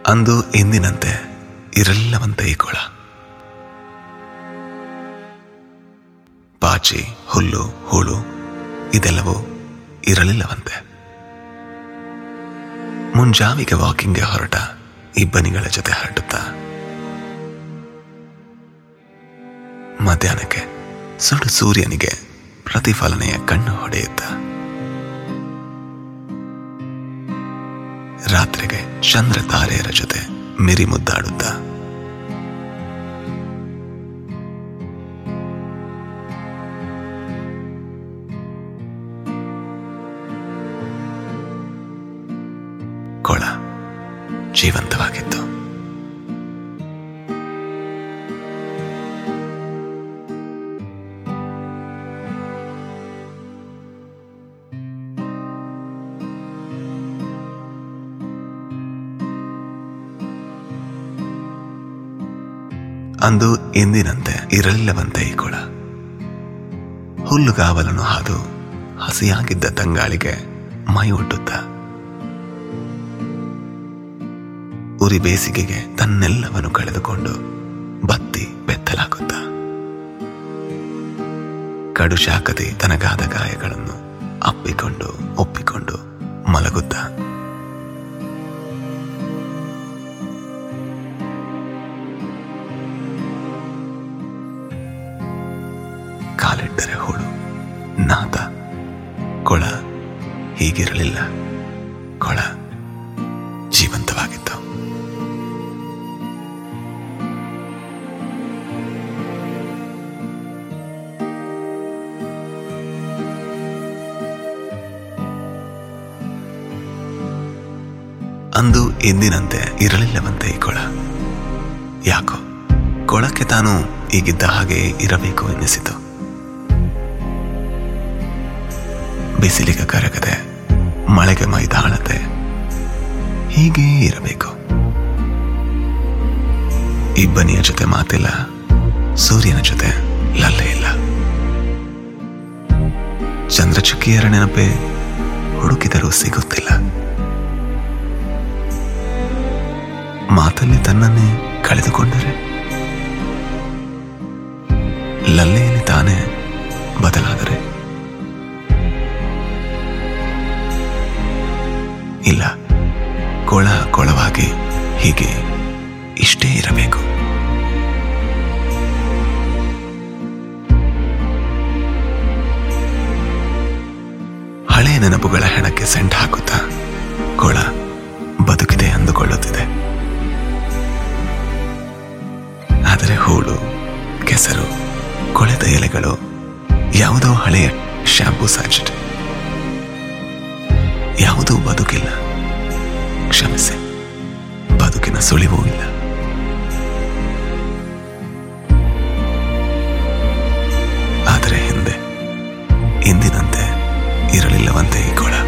ಅಂದು ಎಂದಿನಂತೆ ಇರಲಿಲ್ಲವಂತೆ ಈ ಕೊಳ ಪಾಚಿ ಹುಲ್ಲು ಹೂಳು ಇದೆಲ್ಲವೂ ಇರಲಿಲ್ಲವಂತೆ ಮುಂಜಾವಿಗೆ ವಾಕಿಂಗ್ಗೆ ಹೊರಟ ಇಬ್ಬನಿಗಳ ಜೊತೆ ಹರಡುತ್ತಾ ಮಧ್ಯಾಹ್ನಕ್ಕೆ ಸುಡು ಸೂರ್ಯನಿಗೆ ಪ್ರತಿಫಲನೆಯ ಕಣ್ಣು ಹೊಡೆಯುತ್ತ ರಾತ್ರಿಗೆ ಚಂದ್ರ ತಾರೆಯರ ಜೊತೆ ಮಿರಿ ಮುದ್ದಾಡುತ್ತ ಕೊಳ ಜೀವಂತವಾಗಿತ್ತು ಅಂದು ಎಂದಿನಂತೆ ಇರಲಿಲ್ಲವಂತೆ ಈ ಕೊಳ ಹುಲ್ಲುಗಾವಲನ್ನು ಹಾದು ಹಸಿಯಾಗಿದ್ದ ತಂಗಾಳಿಗೆ ಮೈ ಒಡ್ಡುತ್ತ ಉರಿ ಬೇಸಿಗೆಗೆ ತನ್ನೆಲ್ಲವನ್ನು ಕಳೆದುಕೊಂಡು ಬತ್ತಿ ಬೆತ್ತಲಾಗುತ್ತ ಕಡು ಶಾಕದೆ ತನಗಾದ ಗಾಯಗಳನ್ನು ಅಪ್ಪಿಕೊಂಡು ಒಪ್ಪಿಕೊಂಡು ಮಲಗುತ್ತ ಕಾಲಿಟ್ಟರೆ ಹುಳು ನಾದ ಕೊಳ ಹೀಗಿರಲಿಲ್ಲ ಕೊಳ ಜೀವಂತವಾಗಿತ್ತು ಅಂದು ಎಂದಿನಂತೆ ಇರಲಿಲ್ಲವಂತೆ ಈ ಕೊಳ ಯಾಕೋ ಕೊಳಕ್ಕೆ ತಾನು ಈಗಿದ್ದ ಹಾಗೆ ಇರಬೇಕು ಎನ್ನಿಸಿತು ಬಿಸಿಲಿಗೆ ಕರಗದೆ ಮಳೆಗೆ ಮೈದಾಳತೆ ಹೀಗೇ ಇರಬೇಕು ಇಬ್ಬನಿಯ ಜೊತೆ ಮಾತಿಲ್ಲ ಸೂರ್ಯನ ಜೊತೆ ಲಲ್ಲೆ ಇಲ್ಲ ಚಂದ್ರಚುಕ್ಕಿಯರ ನೆನಪೆ ಹುಡುಕಿದರೂ ಸಿಗುತ್ತಿಲ್ಲ ಮಾತಲ್ಲಿ ತನ್ನನ್ನೇ ಕಳೆದುಕೊಂಡರೆ ಲಲ್ಲೆಯಲ್ಲಿ ತಾನೇ ಬದಲಾದರೆ ಇಲ್ಲ ಕೊಳ ಕೊಳವಾಗಿ ಹೀಗೆ ಇಷ್ಟೇ ಇರಬೇಕು ಹಳೆಯ ನೆನಪುಗಳ ಹೆಣಕ್ಕೆ ಸೆಂಟ್ ಹಾಕುತ್ತಾ ಕೊಳ ಬದುಕಿದೆ ಅಂದುಕೊಳ್ಳುತ್ತಿದೆ ಆದರೆ ಹೂಳು ಕೆಸರು ಕೊಳೆತ ಎಲೆಗಳು ಯಾವುದೋ ಹಳೆಯ ಶಾಂಪೂ ಸಾಚೆಟ್ ಯಾವುದೂ ಬದುಕಿಲ್ಲ ಕ್ಷಮಿಸಿ ಬದುಕಿನ ಸುಳಿವೂ ಇಲ್ಲ ಆದರೆ ಹಿಂದೆ ಇಂದಿನಂತೆ ಇರಲಿಲ್ಲವಂತೆ ಈ ಕೊಳ